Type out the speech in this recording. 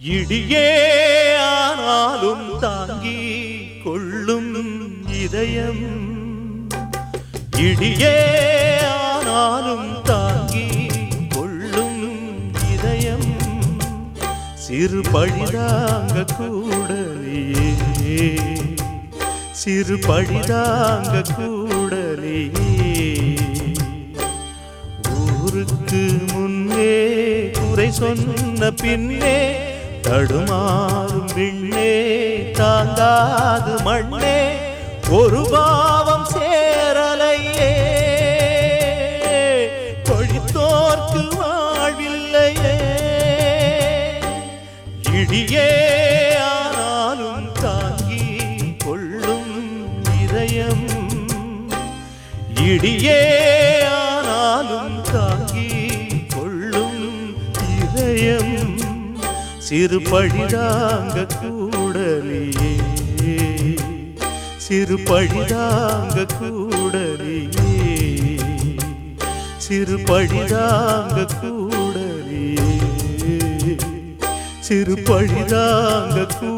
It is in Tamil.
இடியே ஆனாலும் தாங்கி கொள்ளும் இதயம் இடியே ஆனாலும் தாங்கி கொள்ளும் இதயம் சிறு பழிதாங்க கூடலியே சிறு பழிதாங்க கூடலியே ஊருக்கு முன்னே குறை சொன்ன பின்னே தடுமாறும் விண்ணே தாங்காது மண்ணே ஒரு பாவம் சேரலையே கொழித்தோர்க்கு வாழ்வில்லையே இடியே ஆனாலும் தாங்கி கொள்ளும் இதயம் இடியே ஆனாலும் தாங்கி கொள்ளும் இதயம் சிறு பழிதாங்க கூடலியே சிறு பழிதாங்க கூடலியே சிறு பழிதாங்க கூடலியே சிறு பழிதாங்க கூ